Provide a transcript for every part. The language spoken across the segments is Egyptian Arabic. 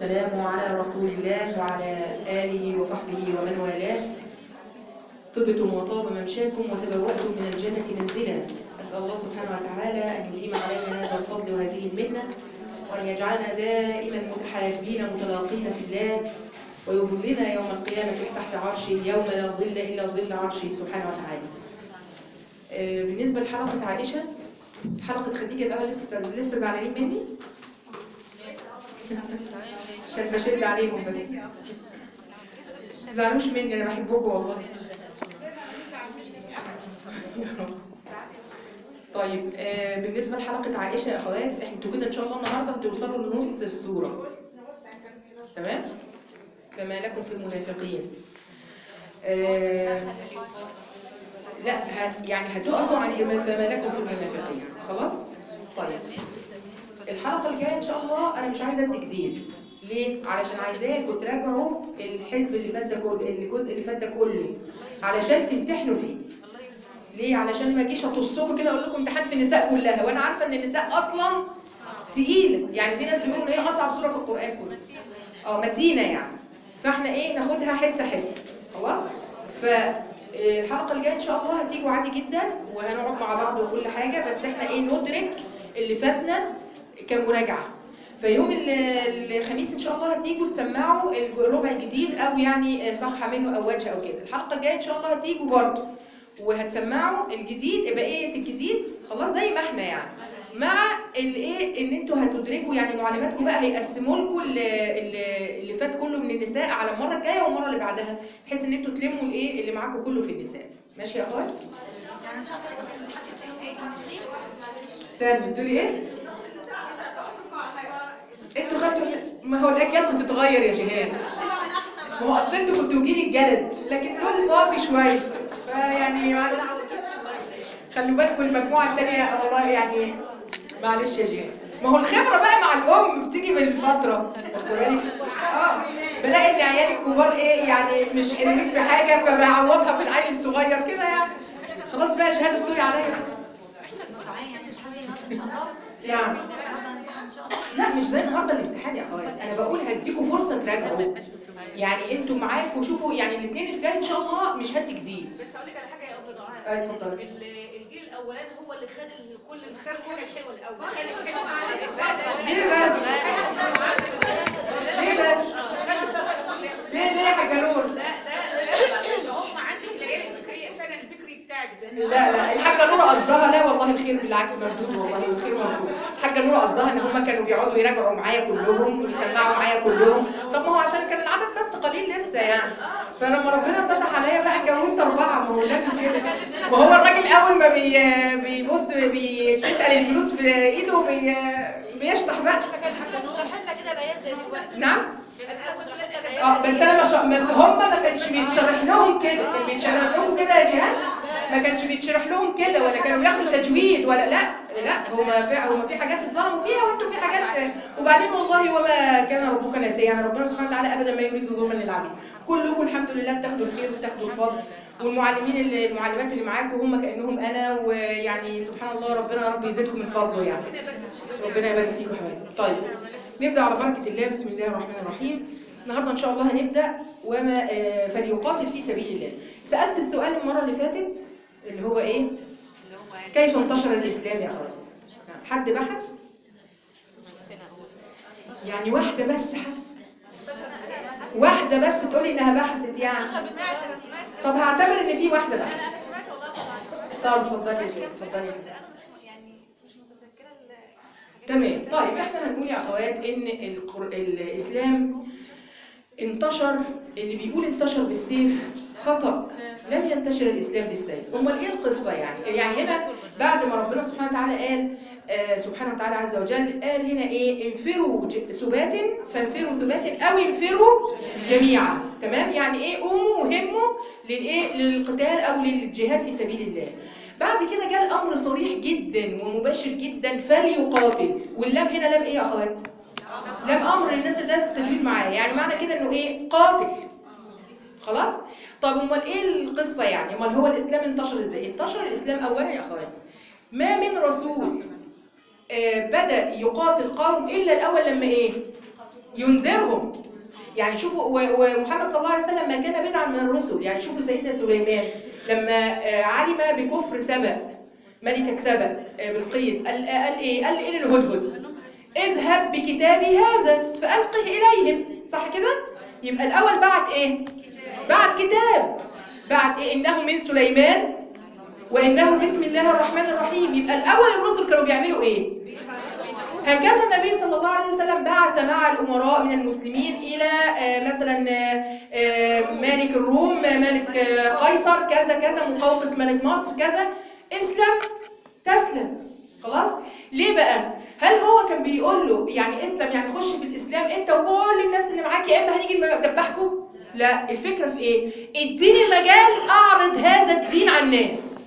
والسلام على رسول الله وعلى آله وصحبه ومن والاه طبتم وطاب ممشاكم وتبوأتم من الجنة منزلا أسأل الله سبحانه وتعالى أن يديم علينا هذا الفضل وهذه المنة وأن يجعلنا دائما متحابين متلاقين في الله ويظلنا يوم القيامة تحت عرشه يوم لا ظل إلا ظل عرشه سبحانه وتعالى آه، بالنسبة لحلقة عائشة حلقة خديجة الأول لسه لسه زعلانين مني عشان بشد عليهم بس ما تزعلوش مني أنا بحبكم والله طيب آه بالنسبة لحلقة عائشة يا أخوات انتوا كده إن شاء الله النهاردة هتوصلوا لنص السورة تمام؟ فما لكم في المنافقين آه لا ه- يعني هتقفوا عند ما فما لكم في المنافقين خلاص؟ طيب الحلقة الجاية إن شاء الله أنا مش عايزة أدي جديد ليه؟ علشان عايزاكم تراجعوا الحزب اللي فات ده كله الجزء اللي فات ده كله علشان تمتحنوا فيه ليه؟ علشان ما اجيش اطصكم كده اقول لكم امتحان في النساء كلها وانا عارفه ان النساء اصلا تقيله يعني في ناس بيقولوا ان هي اصعب سوره في القران كله اه متينه يعني فاحنا ايه ناخدها حته حته خلاص فالحلقه الجايه ان شاء الله هتيجوا عادي جدا وهنقعد مع بعض وكل حاجه بس احنا ايه ندرك اللي فاتنا كمراجعه فيوم ال- الخميس ان شاء الله هتيجوا تسمعوا الربع الجديد او يعني صفحه منه او وجه او كده الحلقه الجايه ان شاء الله هتيجوا برضه وهتسمعوا الجديد بقيه الجديد خلاص زي ما احنا يعني مع الايه ان انتوا هتدركوا يعني معلماتكم بقى هيقسموا لكم اللي, اللي فات كله من النساء على المره الجايه والمره اللي بعدها بحيث ان انتوا تلموا الايه اللي معاكم كله في النساء ماشي يا اخوات استنى بتقولي ايه انتوا خدتوا ما هو الاجيال بتتغير يا جهاد ما هو اصل انتوا كنتوا جيل الجلد لكن دول فاضي شويه فيعني معلش خلوا بالكم المجموعه الثانيه والله يعني معلش يا جهاد ما هو الخبره بقى مع الام بتيجي بالفتره واخد بالك؟ اه بلاقي ان عيالي الكبار ايه يعني مش حلوين في حاجه فبعوضها في العيل الصغير كده يعني خلاص بقى شهاده استوري عليا نعم لا مش زي النهارده الامتحان يا اخوات انا بقول هديكم فرصه تراجعوا يعني انتوا معاكم شوفوا يعني الاثنين الجاي ان شاء الله مش هدي جديد بس اقول لك على حاجه يا ام دعاء اي اتفضلي ال- الجيل الاولاني هو اللي خد ال- كل خد الحاجه الحلوه الاول خد ليه بس ليه بس ليه ليه يا حاجه نور لا لا لا هم عندك العيال الفكريه فعلا الفكري بتاعك ده لا لا الحاجه نور قصدها لا والله الخير بالعكس مردود والله الخير موجود الحاجه نور قصدها ان هم كانوا بيقعدوا يراجعوا معايا كلهم ويسمعوا معايا كلهم طب ما هو عشان كان العدد بس قليل لسه يعني فلما ربنا فتح عليا بقى اتجوزت اربعه ما هو لازم كده وهو الراجل اول ما بي بيبص بيسال الفلوس في ايده بي بيشطح بقى تشرح لنا كده الايام زي دلوقتي نعم اسئله تشرح لنا الايام اه بس انا مش بس هم ما كانش بيتشرح لهم كده كان بيتشرح لهم كده يا جهاد ما كانش بيتشرح لهم كده ولا كانوا بياخدوا تجويد ولا لا لا هم في هم في حاجات اتظلموا فيها وانتم في حاجات وبعدين والله وما كان ربك ناسيا يعني ربنا سبحانه وتعالى ابدا ما يريد ظلما للعبيد كلكم الحمد لله بتاخدوا الخير وبتاخدوا الفضل والمعلمين اللي المعلمات اللي معاكم هم كانهم انا ويعني سبحان الله ربنا يا رب يزيدكم من فضله يعني ربنا يبارك فيكم يا حبايبي طيب نبدا على بركه الله بسم الله الرحمن الرحيم النهارده ان شاء الله هنبدا وما آه، فليقاتل في سبيل الله سالت السؤال المره اللي فاتت اللي هو ايه كيف انتشر الاسلام يا اخوات حد بحث يعني واحده بس حد واحده بس تقولي انها بحثت يعني طب هعتبر ان في واحده بحثت انا سمعت والله طبعا طب اتفضلي يا جماعه اتفضلي بس انا مش يعني مش متذكره الحاجات تمام طيب احنا هنقول يا اخوات ان القر... الاسلام انتشر اللي بيقول انتشر بالسيف خطأ لم ينتشر الاسلام بالسيف امال ايه القصه يعني يعني هنا بعد ما ربنا سبحانه وتعالى قال آه سبحانه وتعالى عز وجل قال هنا ايه انفروا ج- ثبات فانفروا ثبات او انفروا جميعا تمام يعني ايه قوموا وهموا للايه للقتال او للجهاد في سبيل الله بعد كده جاء الامر صريح جدا ومباشر جدا فليقاتل واللام هنا لام ايه يا اخوات لام امر الناس اللي درست التجويد معايا يعني معنى كده انه ايه قاتل خلاص طب امال ايه القصه يعني امال هو الاسلام انتشر ازاي انتشر الاسلام اولا يا اخوات ما من رسول آه، بدا يقاتل قوم الا الاول لما ايه ينذرهم يعني شوفوا و- ومحمد صلى الله عليه وسلم ما كان بدعا من الرسل يعني شوفوا سيدنا سليمان لما آه، علم بكفر سبأ ملكة سبأ آه، بالقيس قال قال ايه قال ايه للهدهد اذهب بكتابي هذا فألقه إليهم صح كده يبقى الأول بعت ايه بعت كتاب بعت ايه إنه من سليمان وإنه بسم الله الرحمن الرحيم يبقى الأول الرسل كانوا بيعملوا ايه هكذا النبي صلى الله عليه وسلم بعث مع الأمراء من المسلمين إلى آه، مثلا آه، آه، مالك الروم آه، ملك آه، قيصر كذا كذا مقوقس ملك مصر كذا اسلم تسلم خلاص ليه بقى هل هو كان بيقول له يعني اسلم يعني خش في الاسلام انت وكل الناس اللي معاك يا اما هنيجي ندبحكم لا الفكره في ايه اديني مجال اعرض هذا الدين على الناس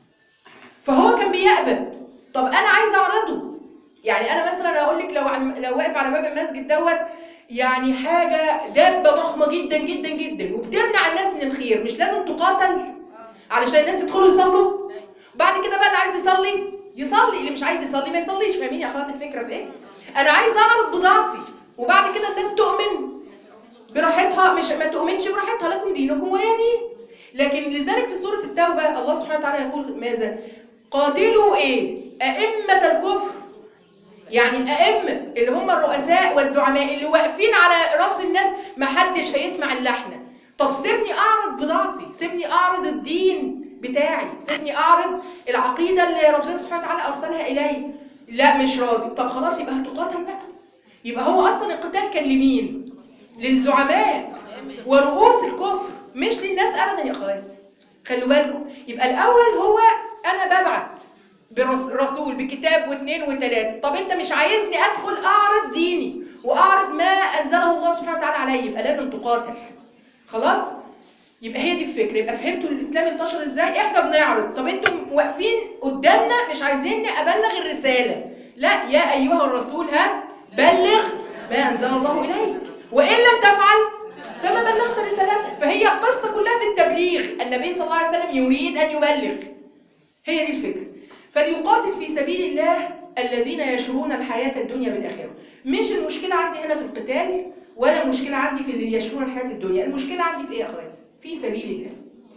فهو كان بيقبل طب انا عايز اعرضه يعني انا مثلا اقول لك لو عن- لو واقف على باب المسجد دوت يعني حاجه دابه ضخمه جدا جدا جدا وبتمنع الناس من الخير مش لازم تقاتل علشان الناس يدخلوا يصلوا بعد كده بقى اللي عايز يصلي يصلي اللي مش عايز يصلي ما يصليش فاهمين يا اخوات الفكره في ايه انا عايز اعرض بضاعتي وبعد كده الناس تؤمن براحتها مش ما تؤمنش براحتها لكم دينكم ولي دين لكن لذلك في سوره التوبه الله سبحانه وتعالى يقول ماذا قاتلوا ايه ائمه الكفر يعني الأئمة اللي هم الرؤساء والزعماء اللي واقفين على راس الناس ما حدش هيسمع اللحنة طب سيبني أعرض بضاعتي سيبني أعرض الدين بتاعي سيبني أعرض العقيدة اللي ربنا سبحانه وتعالى أرسلها إلي لا مش راضي طب خلاص يبقى هتقاتل بقى يبقى هو أصلا القتال كان لمين للزعماء ورؤوس الكفر مش للناس أبدا يا أخوات خلوا بالكم يبقى الأول هو أنا ببعت برسول بكتاب واثنين وثلاثة طب انت مش عايزني ادخل اعرض ديني واعرض ما انزله الله سبحانه وتعالى علي يبقى لازم تقاتل خلاص يبقى هي دي الفكره يبقى فهمتوا الاسلام انتشر ازاي احنا بنعرض طب انتم واقفين قدامنا مش عايزيني ابلغ الرساله لا يا ايها الرسول ها بلغ ما انزل الله اليك وان لم تفعل فما بلغت رسالته فهي القصه كلها في التبليغ النبي صلى الله عليه وسلم يريد ان يبلغ هي دي الفكره فليقاتل في سبيل الله الذين يشرون الحياة الدنيا بالآخرة مش المشكلة عندي هنا في القتال ولا المشكلة عندي في اللي يشرون الحياة الدنيا المشكلة عندي في ايه يا اخوات في سبيل الله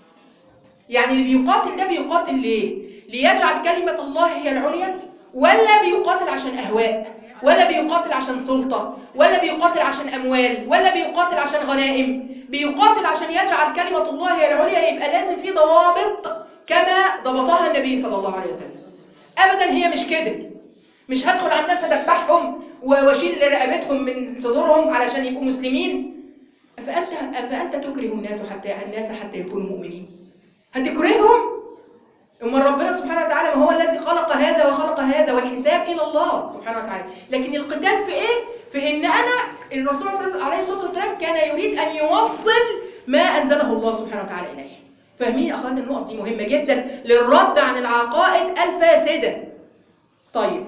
يعني اللي بيقاتل ده بيقاتل ليه ليجعل كلمة الله هي العليا ولا بيقاتل عشان أهواء ولا بيقاتل عشان سلطة ولا بيقاتل عشان أموال ولا بيقاتل عشان غنائم بيقاتل عشان يجعل كلمة الله هي العليا يبقى لازم في ضوابط كما ضبطها النبي صلى الله عليه وسلم ابدا هي مش كده مش هدخل على الناس ادبحهم واشيل رقبتهم من صدورهم علشان يبقوا مسلمين فانت فانت تكره الناس حتى الناس حتى يكونوا مؤمنين هتكرههم اما ربنا سبحانه وتعالى ما هو الذي خلق هذا وخلق هذا والحساب الى الله سبحانه وتعالى لكن القتال في ايه في ان انا الرسول عليه الصلاه والسلام كان يريد ان يوصل ما انزله الله سبحانه وتعالى اليه فاهمين يا اخوات النقط دي مهمه جدا للرد عن العقائد الفاسده طيب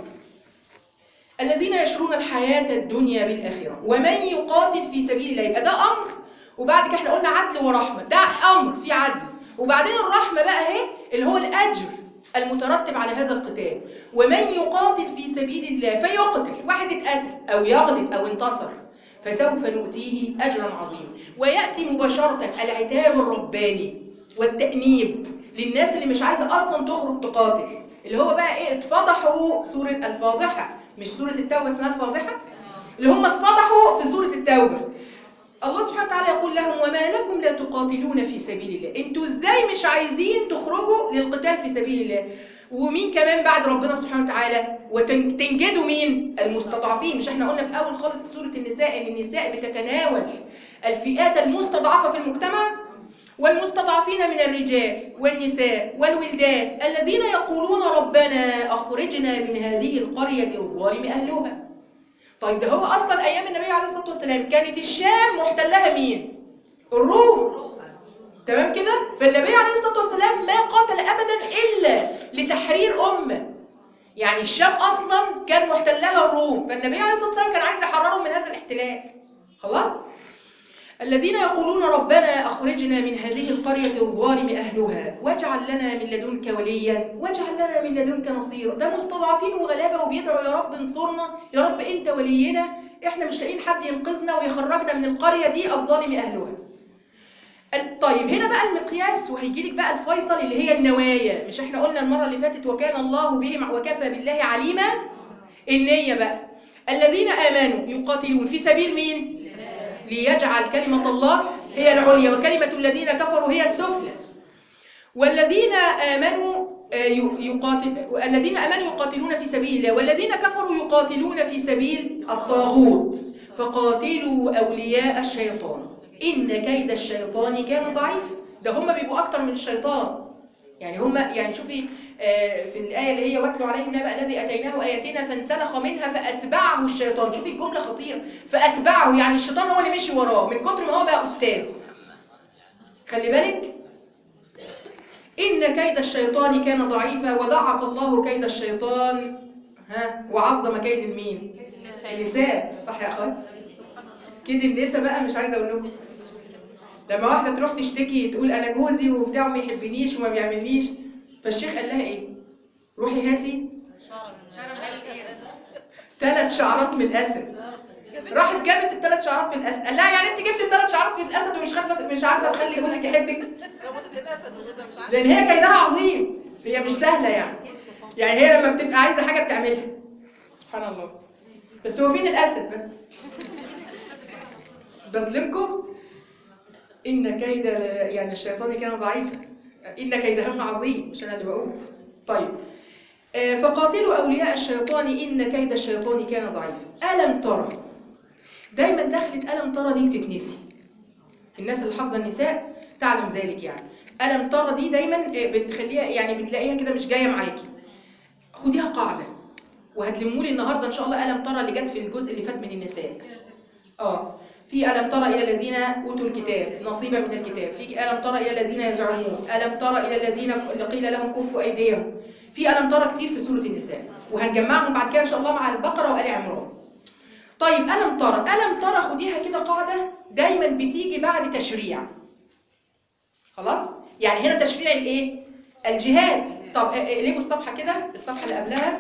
الذين يشرون الحياه الدنيا بالاخره ومن يقاتل في سبيل الله يبقى ده امر وبعد كده احنا قلنا عدل ورحمه ده امر في عدل وبعدين الرحمه بقى اهي اللي هو الاجر المترتب على هذا القتال ومن يقاتل في سبيل الله فيقتل واحد اتقتل او يغلب او انتصر فسوف نؤتيه اجرا عظيما وياتي مباشره العتاب الرباني والتأنيب للناس اللي مش عايزة أصلا تخرج تقاتل اللي هو بقى إيه اتفضحوا سورة الفاضحة مش سورة التوبة اسمها الفاضحة اللي هم اتفضحوا في سورة التوبة الله سبحانه وتعالى يقول لهم وما لكم لا تقاتلون في سبيل الله انتوا ازاي مش عايزين تخرجوا للقتال في سبيل الله ومين كمان بعد ربنا سبحانه وتعالى وتنجدوا مين المستضعفين مش احنا قلنا في اول خالص سورة النساء ان النساء بتتناول الفئات المستضعفة في المجتمع والمستضعفين من الرجال والنساء والولدان الذين يقولون ربنا أخرجنا من هذه القرية الظالم أهلها طيب ده هو أصلا أيام النبي عليه الصلاة والسلام كانت الشام محتلها مين؟ الروم تمام كده؟ فالنبي عليه الصلاة والسلام ما قاتل أبدا إلا لتحرير أمة يعني الشام أصلا كان محتلها الروم فالنبي عليه الصلاة والسلام كان عايز يحررهم من هذا الاحتلال خلاص؟ الذين يقولون ربنا أخرجنا من هذه القرية الظالم أهلها واجعل لنا من لدنك وليا واجعل لنا من لدنك نصيرا ده مستضعفين وغلابة وبيدعوا يا رب انصرنا يا رب أنت ولينا احنا مش لاقيين حد ينقذنا ويخرجنا من القريه دي الظالم اهلها ال- طيب هنا بقى المقياس وهيجي لك بقى الفيصل اللي هي النوايا مش احنا قلنا المره اللي فاتت وكان الله بهم وكفى بالله عليما النيه بقى الذين امنوا يقاتلون في سبيل مين ليجعل كلمه الله هي العليا وكلمه الذين كفروا هي السفلى والذين آمنوا آه، ي- يقاتل الذين آمنوا يقاتلون في سبيل الله والذين كفروا يقاتلون في سبيل الطاغوت فقاتلوا أولياء الشيطان إن كيد الشيطان كان ضعيف ده هم بيبقوا أكتر من الشيطان يعني هم يعني شوفي آه، في الآية اللي هي واتلوا عليهم نبأ الذي أتيناه آياتنا فانسلخ منها فأتبعه الشيطان شوفي الجملة خطيرة فأتبعه يعني الشيطان هو اللي مشي وراه من كتر ما هو بقى أستاذ خلي بالك إن كيد الشيطان كان ضعيفا وضعف الله كيد الشيطان ها وعظم كيد المين النساء صح يا اخوات كيد النساء بقى مش عايزه اقول لكم لما واحده تروح تشتكي تقول انا جوزي وبتاع ما يحبنيش وما بيعملنيش فالشيخ قال لها ايه روحي هاتي ثلاث شعرات من الاسد راحت جابت الثلاث شعرات من الاسد قال لها يعني انت جبت الثلاث شعرات من الاسد ومش عارفه مش عارفه تخلي جوزك يحبك ربطت الاسد وجوزها مش عارفه لان هي كيدها عظيم هي مش سهله يعني يعني هي لما بتبقى عايزه حاجه بتعملها سبحان الله بس هو فين الاسد بس بظلمكم ان كيد يعني الشيطان كان ضعيفا ان كيدهن عظيم مش انا اللي بقول طيب آه، فقاتلوا اولياء الشيطان ان كيد الشيطان كان ضعيفا الم ترى دايما دخلت الم ترى دي بتتنسي الناس اللي حافظه النساء تعلم ذلك يعني ألم ترى دي دايما بتخليها يعني بتلاقيها كده مش جايه معاكي خديها قاعده وهتلموا لي النهارده ان شاء الله ألم ترى اللي جت في الجزء اللي فات من النساء اه في ألم ترى إلى الذين أوتوا الكتاب نصيبا من الكتاب في ألم ترى إلى الذين يزعمون ألم ترى إلى الذين قيل لهم كفوا أيديهم في ألم ترى كتير في سورة النساء وهنجمعهم بعد كده إن شاء الله مع البقرة وآل عمران طيب ألم ترى ألم ترى خديها كده قاعدة دايما بتيجي بعد تشريع خلاص يعني هنا تشريع الايه الجهاد طب اقلبوا الصفحه كده الصفحه اللي قبلها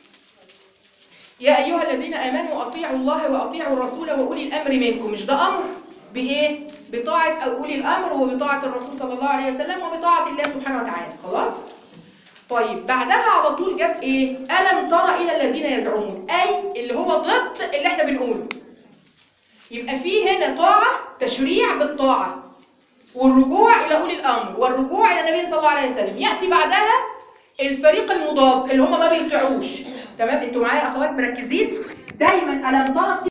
يا ايها الذين امنوا اطيعوا الله واطيعوا الرسول واولي الامر منكم مش ده امر بايه بطاعه اولي الامر وبطاعه الرسول صلى الله عليه وسلم وبطاعه الله سبحانه وتعالى خلاص طيب بعدها على طول جت ايه الم ترى الى الذين يزعمون اي اللي هو ضد اللي احنا بنقوله يبقى في هنا طاعه تشريع بالطاعه والرجوع إلى أولي الأمر والرجوع إلى النبي صلى الله عليه وسلم يأتي بعدها الفريق المضاد اللي هم ما بيطيعوش تمام انتوا معايا يا اخوات مركزين دايما ألم ترى